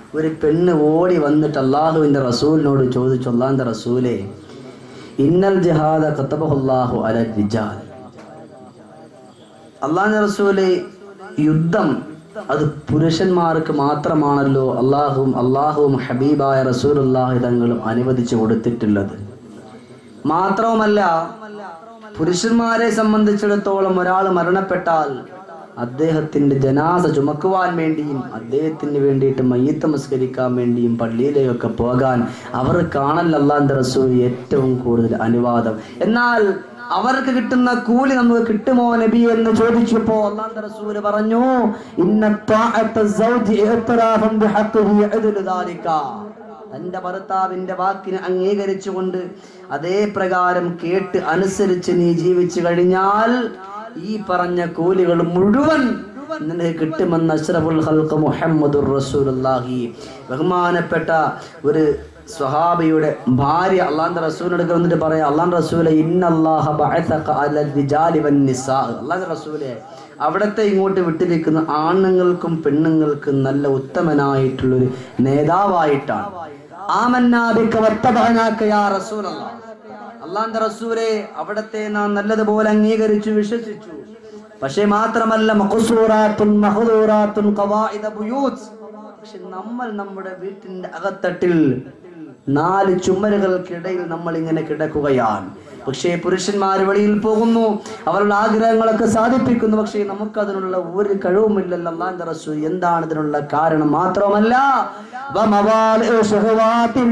ഒരു പെണ്ണ് ഓടി വന്നിട്ട് അള്ളാഹുവിന്റെ റസൂലിനോട് ചോദിച്ചു അള്ളാഹിന്റെ റസൂലെ ഇന്നൽ ജിഹാദ കത്തബഹുല്ലാഹു അല റിജാൽ അള്ളാഹിന്റെ റസൂലെ യുദ്ധം അത് പുരുഷന്മാർക്ക് മാത്രമാണല്ലോ അള്ളാഹുവും അള്ളാഹുവും ഹബീബായ റസൂലുള്ളാഹി തങ്ങളും അനുവദിച്ചു കൊടുത്തിട്ടുള്ളത് മാത്രവുമല്ല പുരുഷന്മാരെ സംബന്ധിച്ചിടത്തോളം ഒരാൾ മരണപ്പെട്ടാൽ അദ്ദേഹത്തിന്റെ ജനാസ ചുമക്കുവാൻ വേണ്ടിയും അദ്ദേഹത്തിന് വേണ്ടിയിട്ട് മയ്യത്ത് നമസ്കരിക്കാൻ വേണ്ടിയും പള്ളിയിലേക്കൊക്കെ പോകാൻ അവർ കാണൽ അള്ളാന്റെ റസൂൽ ഏറ്റവും കൂടുതൽ അനുവാദം എന്നാൽ അവർക്ക് കിട്ടുന്ന കൂലി നമുക്ക് കിട്ടുമോ നബി എന്ന് ചോദിച്ചപ്പോ അള്ളാന്റെ റസൂല് പറഞ്ഞു ഇന്ന ത്വാഅത്ത സൗജി ഇഅ്തിറാഫൻ ബിഹഖ്ഖിഹി യഅ്ദിലു ദാലിക തന്റെ ഭർത്താവിന്റെ വാക്കിനെ അംഗീകരിച്ചുകൊണ്ട് അതേ പ്രകാരം കേട്ട് അനുസരിച്ച് നീ ജീവിച്ചു കഴിഞ്ഞാൽ ഈ പറഞ്ഞ കൂലികൾ മുഴുവൻ നിനക്ക് കിട്ടുമെന്ന് അഷ്റഫുൽ ഹൽക്ക് മുഹമ്മദുർ റസൂലുള്ളാഹി ബഹുമാനപ്പെട്ട ഒരു സ്വഹാബിയുടെ ഭാര്യ അള്ളാന്റെ റസൂലിനോട് വന്നിട്ട് പറയാം അള്ളാന്റെ റസൂലെ ഇന്നല്ലാഹ ബഅസക അലൽ റിജാലി വൻ നിസാ അള്ളാന്റെ റസൂലെ അവിടത്തെ ഇങ്ങോട്ട് വിട്ടിരിക്കുന്ന ആണുങ്ങൾക്കും പെണ്ണുങ്ങൾക്കും നല്ല ഉത്തമനായിട്ടുള്ളൊരു നേതാവായിട്ടാണ് ആമന്നാബിക വത്തബഅനാക യാ റസൂലല്ലാഹ് അള്ളാന്റെ റസൂലെ അവിടത്തെ നാം നല്ലതുപോലെ അംഗീകരിച്ചു വിശ്വസിച്ചു പക്ഷേ മാത്രമല്ല മഖ്സൂറാത്തുൻ മഹ്ദൂറാത്തുൻ ഖവാഇദ ബുയൂത്ത് പക്ഷെ നമ്മൾ നമ്മുടെ വീട്ടിന്റെ അകത്തട്ടിൽ നാല് ചുമരുകൾക്കിടയിൽ നമ്മൾ ഇങ്ങനെ കിടക്കുകയാണ് പക്ഷേ പുരുഷന്മാർ വെളിയിൽ പോകുന്നു അവരുടെ ആഗ്രഹങ്ങളൊക്കെ സാധിപ്പിക്കുന്നു പക്ഷേ നമുക്കതിനുള്ള ഒരു കഴിവുമില്ലല്ലോ അള്ളാന്റെ റസൂൽ എന്താണ് ഇതിനുള്ള കാരണം മാത്രമല്ല വമവാലിഉ ശഹവാത്തിൽ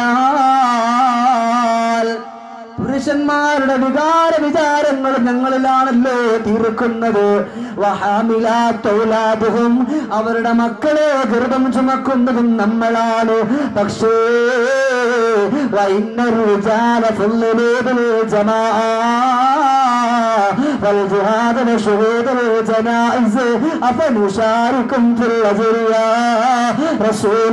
റിജാൽ പുരുഷന്മാരുടെ വികാര വിചാരങ്ങൾ ഞങ്ങളിലാണല്ലോ തീർക്കുന്നത് വഹാമിലാത്തൗലാദുഹും അവരുടെ മക്കളെ ഗർഭം ചുമക്കുന്നതും നമ്മളാണ് പക്ഷേ വൈന്നറുജാല ഫുള്ളിലേതിൽ ജമാ والجهاد وشهود الجنائز أفنشاركم في الأجر يا رسول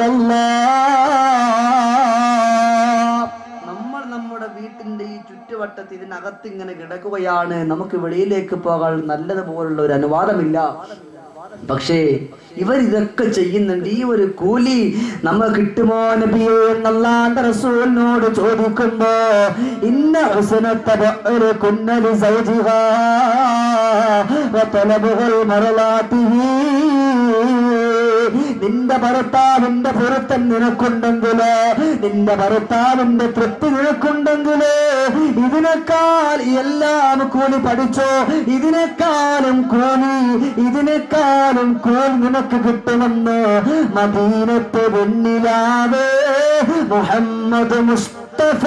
الله നമ്മൾ നമ്മുടെ വീട്ടിന്റെ ഈ ചുറ്റുവട്ടത്ത് ഇതിനകത്ത് ഇങ്ങനെ കിടക്കുകയാണ് നമുക്ക് വെളിയിലേക്ക് പോകാൻ നല്ലതുപോലുള്ള ഒരു അനുവാദമില്ല പക്ഷേ ഇവർ ഇതൊക്കെ ചെയ്യുന്നുണ്ട് ഈ ഒരു കൂലി നമ്മ കിട്ടുമോ നബിയെ എന്നല്ലാന്റെ റസൂലിനോട് ചോദിക്കുമ്പോ ഇന്ന ഹുസനത്തെ കുന്നലി സൗജിഹാ വതലബുൽ മറലാത്തിഹി നിന്റെ ഭർത്താവിന്റെ പൊരുത്തം നിനക്കുണ്ടെങ്കില് നിന്റെ ഭർത്താവിന്റെ തൃപ്തി നിനക്കുണ്ടെങ്കില് ഇതിനേക്കാൾ എല്ലാം കൂലി പഠിച്ചോ ഇതിനേക്കാളും കൂലി ഇതിനേക്കാളും കൂൽ നിനക്ക് കിട്ടുമെന്ന് മദീനത്തെ വെണ്ണിലാവേ മുഹമ്മദ് മുസ്തഫ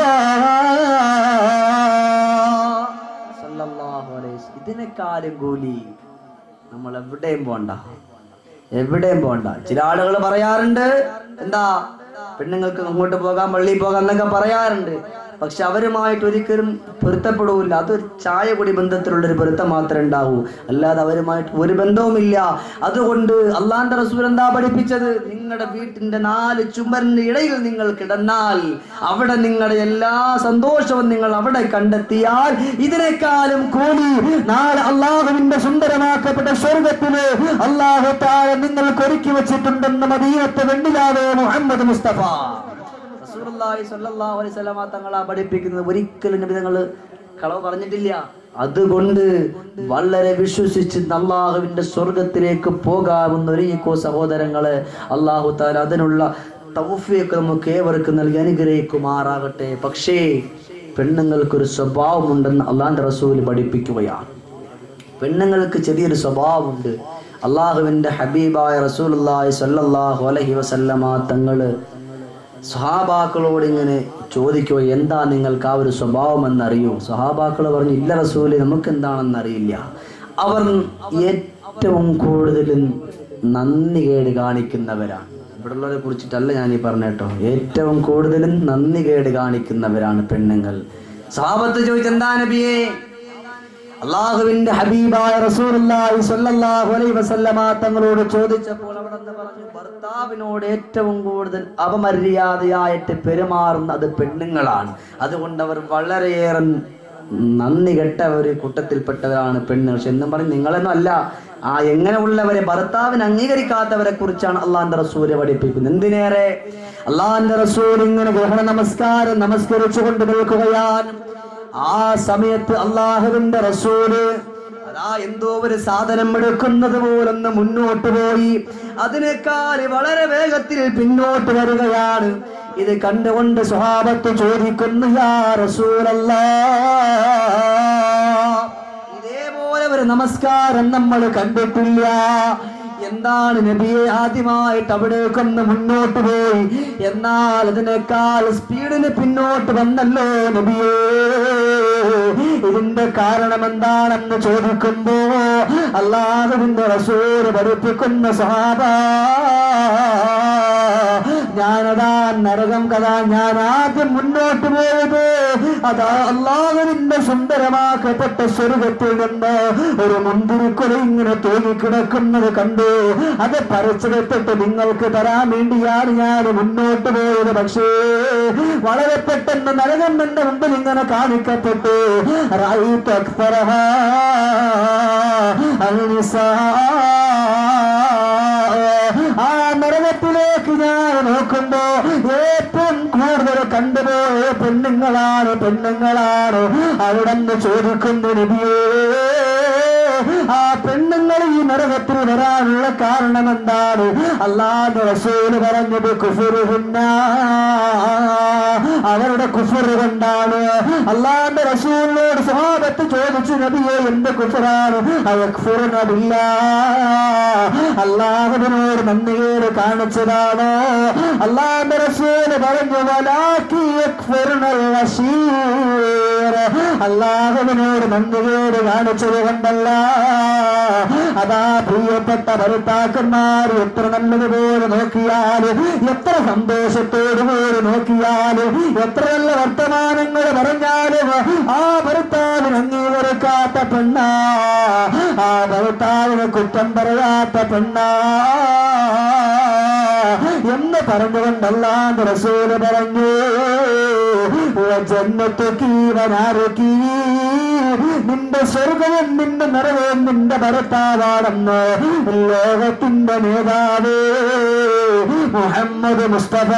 സല്ലല്ലാഹു അലൈഹി വസല്ലം. ഇതിനേക്കാളും കൂലി നമ്മൾ എവിടെയും പോണ്ട എവിടെയും പോണ്ട ചില ആളുകൾ പറയാറുണ്ട് എന്താ പെണ്ണുങ്ങൾക്ക് അങ്ങോട്ട് പോകാം പള്ളിയിൽ പോകാം എന്നൊക്കെ പറയാറുണ്ട് പക്ഷെ അവരുമായിട്ട് ഒരിക്കലും പൊരുത്തപ്പെടൂല അതൊരു ചായ കൂടി ബന്ധത്തിലുള്ള ഒരു പൊരുത്തം മാത്രമേ ഉണ്ടാവൂ അല്ലാതെ അവരുമായിട്ട് ഒരു ബന്ധവുമില്ല അതുകൊണ്ട് അള്ളാന്റെ റസൂൽ എന്താ പഠിപ്പിച്ചത് നിങ്ങളുടെ വീട്ടിന്റെ നാല് ചുമരിന്റെ ഇടയിൽ നിങ്ങൾ കിടന്നാൽ അവിടെ നിങ്ങളുടെ എല്ലാ സന്തോഷവും നിങ്ങൾ അവിടെ കണ്ടെത്തിയാൽ ഇതിനേക്കാളും കൂടി നാളെ അള്ളാഹുവിന്റെ സുന്ദരമാക്കപ്പെട്ട സ്വർഗത്തില് അള്ളാഹു താഴെ നിങ്ങൾക്ക് ഒരുക്കി വെച്ചിട്ടുണ്ടെന്ന് മദീനത്തെ വെണ്ണിലാവേ മുഹമ്മദ് മുസ്തഫ റസൂലുള്ളാഹി സ്വല്ലല്ലാഹു അലൈഹി വസല്ലമ തങ്ങളാ പഠിപ്പിക്കുന്നത് ഒരിക്കലും നബി തങ്ങൾ കളവ് പറഞ്ഞിട്ടില്ല അതുകൊണ്ട് വളരെ വിശ്വസിച്ച് അള്ളാഹുവിന്റെ സ്വർഗത്തിലേക്ക് പോകാവുന്ന ഒരുക്കോ സഹോദരങ്ങളെ അള്ളാഹു താല അതിനുള്ള തൗഫീഖ് നമുക്ക് ഏവർക്കും നൽകി അനുഗ്രഹിക്കുമാറാകട്ടെ പക്ഷേ പെണ്ണുങ്ങൾക്കൊരു സ്വഭാവമുണ്ടെന്ന് അള്ളാന്റെ റസൂൽ പഠിപ്പിക്കുകയാണ് പെണ്ണുങ്ങൾക്ക് ചെറിയൊരു സ്വഭാവമുണ്ട് അള്ളാഹുവിന്റെ ഹബീബായ റസൂലുള്ളാഹി സ്വല്ലല്ലാഹു അലൈഹി വസല്ലമ തങ്ങള് സ്വഹാബാക്കളോട് ഇങ്ങനെ ചോദിക്കുക എന്താ നിങ്ങൾക്ക് ആ ഒരു സ്വഭാവം എന്നറിയൂ സ്വഹാബാക്കൾ പറഞ്ഞു ഇല്ല റസൂല് നമുക്ക് എന്താണെന്ന് അറിയില്ല അവർ ഏറ്റവും കൂടുതൽ നന്ദി കേട് കാണിക്കുന്നവരാണ് ഇവിടെയുള്ളവരെ കുറിച്ചിട്ടല്ല ഞാൻ ഈ പറഞ്ഞ കേട്ടോ ഏറ്റവും കൂടുതലും നന്ദി കേട് കാണിക്കുന്നവരാണ് പെണ്ണുങ്ങൾ സ്വഹാബത്ത് ചോദിച്ചെന്താ നബിയേ അള്ളാഹുവിന്റെ ഹബീബായ റസൂലുള്ളാഹി സ്വല്ലല്ലാഹു അലൈഹി വസല്ലമ തങ്ങളോട് ചോദിച്ചപ്പോൾ അവിടെ നിന്ന് പറഞ്ഞു ഭർത്താവിനോട് ഏറ്റവും കൂടുതൽ അപമര്യാദയായിട്ട് പെരുമാറുന്നത് പെണ്ണുങ്ങളാണ് അതുകൊണ്ട് അവർ വളരെയേറെ നന്ദി കെട്ട ഒരു കൂട്ടത്തിൽപ്പെട്ടവരാണ് പെണ്ണ് പക്ഷെ എന്നും പറഞ്ഞ് നിങ്ങളൊന്നും അല്ല ആ എങ്ങനെ ഉള്ളവരെ ഭർത്താവിന് അംഗീകരിക്കാത്തവരെ കുറിച്ചാണ് അള്ളാന്റെ റസൂല് പഠിപ്പിക്കുന്നത് എന്തിനേറെ അള്ളാന്റെ റസൂൽ ഇങ്ങനെ ഗ്രഹണ നമസ്കാരം നമസ്കരിച്ചുകൊണ്ട് നിൽക്കുകയാണ് ആ സമയത്ത് അള്ളാഹുവിന്റെ റസൂല് അതാ എന്തോ ഒരു സാധനം എടുക്കുന്നത് പോലൊന്ന് മുന്നോട്ട് പോയി അതിനേക്കാൾ വളരെ വേഗത്തിൽ പിന്നോട്ട് വരികയാണ് ഇത് കണ്ടുകൊണ്ട് സ്വഭാവത്ത് ചോദിക്കുന്നു യാ റസൂലല്ലാ ഇതേപോലെ ഒരു നമസ്കാരം നമ്മൾ കണ്ടിട്ടില്ല എന്താണ് നബിയെ ആദ്യമായിട്ട് അവിടേക്കൊന്ന് മുന്നോട്ട് പോയി എന്നാൽ അതിനേക്കാൾ സ്പീഡിന് പിന്നോട്ട് വന്നല്ലോ നബിയേ ഇതിന്റെ കാരണം എന്താണെന്ന് ചോദിക്കുമ്പോ അള്ളാഹുവിന്റെ റസൂല് പഠിപ്പിക്കുന്ന സഹാബ ഞാനതാ നരകം കഥ ഞാൻ ആദ്യം മുന്നോട്ട് പോയത് അതാ അള്ളാഹുവിന്റെ സുന്ദരമാക്കപ്പെട്ട സ്വർഗത്തിൽ നിന്ന് ഒരു മുന്തിരിക്കുല ഇങ്ങനെ തൂങ്ങിക്കിടക്കുന്നത് കണ്ടു അത് പറിച്ചെടുത്തിട്ട് നിങ്ങൾക്ക് തരാൻ വേണ്ടിയാണ് ഞാൻ മുന്നോട്ട് പോയത് പക്ഷേ വളരെ പെട്ടെന്ന് നരകം എന്റെ മുമ്പിൽ ഇങ്ങനെ കാണിക്കപ്പെട്ടു റൈത്ത് അക്ബറഹ ആ നരകത്തിലേക്ക് ഞാൻ നോക്കുമ്പോ ഏറ്റവും കൂടുതൽ കണ്ടുപോയ പെണ്ണുങ്ങളാണ് പെണ്ണുങ്ങളാണ് അവിടെ നിന്ന് ചോദിക്കുന്നു നബിയേ ആ പെണ്ണുങ്ങൾ ഈ നരകത്തിൽ വരാനുള്ള കാരണം എന്താണ് അല്ലാതെ റസൂല് പറഞ്ഞത് കുഫുറുഹിന്ന അവരുടെ കുഫുറ് കൊണ്ടാണ് അള്ളാന്റെ റസൂലിനോട് സ്വഭാവത്ത് ചോദിച്ചു നബിയെ എന്ത് കുഫുറാണ് അയക്ഫുറിനതില്ല അള്ളാഹുവിനോട് നന്ദിയേട് കാണിച്ചതാണോ അള്ളാന്റെ റസൂല് പറഞ്ഞു വലാക്കി യക്ഫുറിനൽ വശീർ അള്ളാഹുവിനോട് നന്ദിയേട് കാണിച്ചത് കൊണ്ടല്ല അതാ പ്രിയപ്പെട്ട ഭർത്താക്കന്മാർ എത്ര നല്ലതുപോലെ നോക്കിയാലും എത്ര സന്തോഷത്തോടു കൂടി നോക്കിയാലും എത്ര നല്ല വർത്തമാനങ്ങൾ പറഞ്ഞാലും ആ ഭർത്താവിന് അംഗീകരിക്കാത്ത പെണ്ണ ആ ഭർത്താവിന് കുറ്റം പറയാത്ത പെണ്ണ എന്ന് പറഞ്ഞുകൊണ്ടല്ലാണ്ട് റസൂല് പറഞ്ഞു ജന്മത്തൊക്കി വനാരൊക്കി നിന്റെ സ്വർഗവും നിന്റെ നിറവും നിന്റെ ഭർത്താവാണെന്ന് ലോകത്തിന്റെ നേതാവ് മുഹമ്മദ് മുസ്തഫ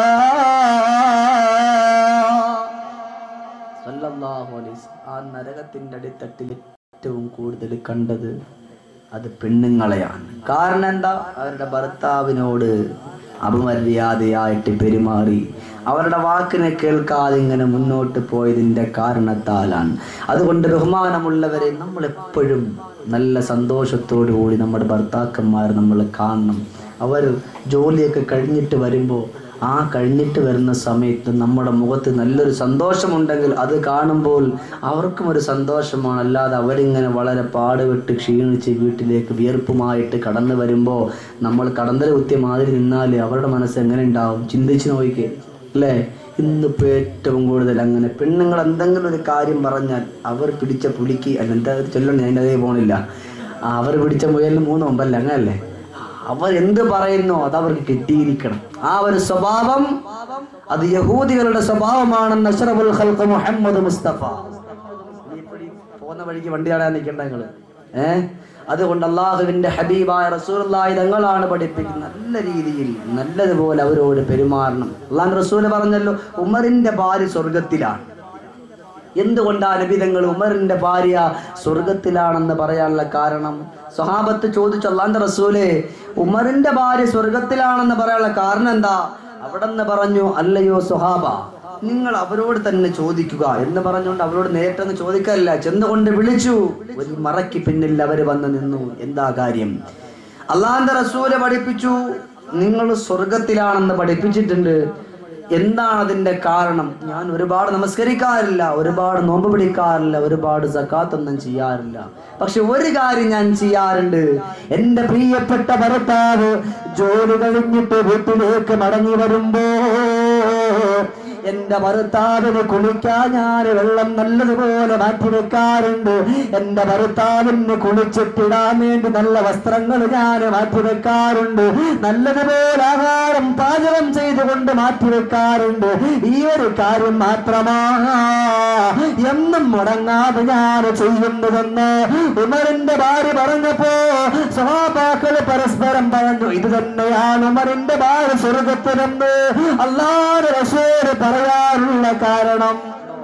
സല്ലല്ലാഹു അലൈഹി വസല്ലം. ആ നരകത്തിന്റെ അടിത്തട്ടിൽ ഏറ്റവും കൂടുതൽ കണ്ടത് അത് പെണ്ണുങ്ങളെയാണ് കാരണം എന്താ അവരുടെ ഭർത്താവിനോട് അപമര്യാദയായിട്ട് പെരുമാറി അവരുടെ വാക്കിനെ കേൾക്കാതെ ഇങ്ങനെ മുന്നോട്ട് പോയതിൻ്റെ കാരണത്താലാണ് അതുകൊണ്ട് ബഹുമാനമുള്ളവരെ നമ്മൾ എപ്പോഴും നല്ല സന്തോഷത്തോടു കൂടി നമ്മുടെ ഭർത്താക്കന്മാർ നമ്മൾ കാണണം അവർ ജോലിയൊക്കെ കഴിഞ്ഞിട്ട് വരുമ്പോൾ ആ കഴിഞ്ഞിട്ട് വരുന്ന സമയത്ത് നമ്മുടെ മുഖത്ത് നല്ലൊരു സന്തോഷമുണ്ടെങ്കിൽ അത് കാണുമ്പോൾ അവർക്കും ഒരു സന്തോഷമാണ് അല്ലാതെ അവരിങ്ങനെ വളരെ പാടുപെട്ട് ക്ഷീണിച്ച് വീട്ടിലേക്ക് വിയർപ്പുമായിട്ട് കടന്നു വരുമ്പോൾ നമ്മൾ കടന്നൽ കുത്തിയ മാതിരി നിന്നാൽ അവരുടെ മനസ്സ് എങ്ങനെ ഉണ്ടാവും ചിന്തിച്ച് നോക്കിക്കേ അല്ലേ ഇന്നിപ്പോൾ ഏറ്റവും കൂടുതൽ അങ്ങനെ പെണ്ണുങ്ങൾ എന്തെങ്കിലും ഒരു കാര്യം പറഞ്ഞാൽ അവർ പിടിച്ച പുലിക്ക് അല്ല എന്താ ചൊല്ലണം ഞാൻ അതേ പോണില്ല അവർ പിടിച്ച മുയലിന് മൂന്ന് ഒമ്പല്ല അങ്ങനല്ലേ അവർ എന്ത് പറയുന്നോ അത് അവർക്ക് കിട്ടിയിരിക്കണം ആ ഒരു സ്വഭാവം അത് യഹൂദികളുടെ സ്വഭാവമാണെന്ന് അഷ്റഫുൽ ഖൽഖ് മുഹമ്മദ് മുസ്തഫ നീ ഇപ്പൊ ഈ പോകുന്ന വഴിക്ക് വണ്ടി തടയാൻ നിൽക്കണ്ട നിങ്ങള് ഏ അതുകൊണ്ട് അള്ളാഹുവിന്റെ ഹബീബായ റസൂലുള്ളാഹി തങ്ങളാണ് പഠിപ്പിക്കുന്നത് നല്ല രീതിയിൽ നല്ലതുപോലെ അവരോട് പെരുമാറണം അള്ളാഹ് റസൂല് പറഞ്ഞല്ലോ ഉമറിന്റെ ഭാര്യ സ്വർഗത്തിലാണ് എന്തുകൊണ്ടാ നബിതങ്ങൾ ഉമറിന്റെ ഭാര്യ സ്വർഗത്തിലാണെന്ന് പറയാനുള്ള കാരണം സ്വഹാബത്ത് ചോദിച്ചു അള്ളാന്റെ റസൂലെ ഉമറിന്റെ ഭാര്യ സ്വർഗത്തിലാണെന്ന് പറയാനുള്ള കാരണം എന്താ അവിടെ നിന്ന് പറഞ്ഞു അല്ലയോ സുഹാബ നിങ്ങൾ അവരോട് തന്നെ ചോദിക്കുക എന്ന് പറഞ്ഞുകൊണ്ട് അവരോട് നേരിട്ടൊന്ന് ചോദിക്കല്ല ചെന്നുകൊണ്ട് വിളിച്ചു ഒരു മറയ്ക്ക് പിന്നിൽ അവര് വന്ന് നിന്നു എന്താ കാര്യം അള്ളാന്റെ റസൂല് പഠിപ്പിച്ചു നിങ്ങൾ സ്വർഗത്തിലാണെന്ന് പഠിപ്പിച്ചിട്ടുണ്ട് എന്താണ് അതിന്റെ കാരണം ഞാൻ ഒരുപാട് നമസ്കരിക്കാറില്ല ഒരുപാട് നോമ്പ് പിടിക്കാറില്ല ഒരുപാട് സക്കാത്തൊന്നും ചെയ്യാറില്ല പക്ഷെ ഒരു കാര്യം ഞാൻ ചെയ്യാറുണ്ട് എന്റെ പ്രിയപ്പെട്ട ഭർത്താവ് ജോലി കഴിഞ്ഞിട്ട് വീട്ടിലേക്ക് മടങ്ങി വരുമ്പോ എന്റെ ഭർത്താവിന് കുളിക്കാൻ ഞാൻ വെള്ളം നല്ലതുപോലെ മാറ്റി വെക്കാറുണ്ട് എന്റെ ഭർത്താവിന് കുളിച്ചിട്ടിടാൻ വേണ്ടി നല്ല വസ്ത്രങ്ങൾ ഞാൻ മാറ്റി വെക്കാറുണ്ട് നല്ലതുപോലെ ആഹാരം പാചകം ചെയ്ത് കൊണ്ട് മാറ്റിവെക്കാറുണ്ട് ഈ ഒരു കാര്യം മാത്രമാ എന്നും മുടങ്ങാതെ ഞാൻ ചെയ്യുന്നതെന്ന് ഉമറിന്റെ ഭാര്യ പറഞ്ഞപ്പോ സഹാബാക്കള് പരസ്പരം പറഞ്ഞു ഇത് തന്നെയാണ് ഉമറിന്റെ ഭാര്യ സ്വർഗത്തിലെന്ന് അള്ളാഹ് റസൂല് പറയാനുള്ള കാരണം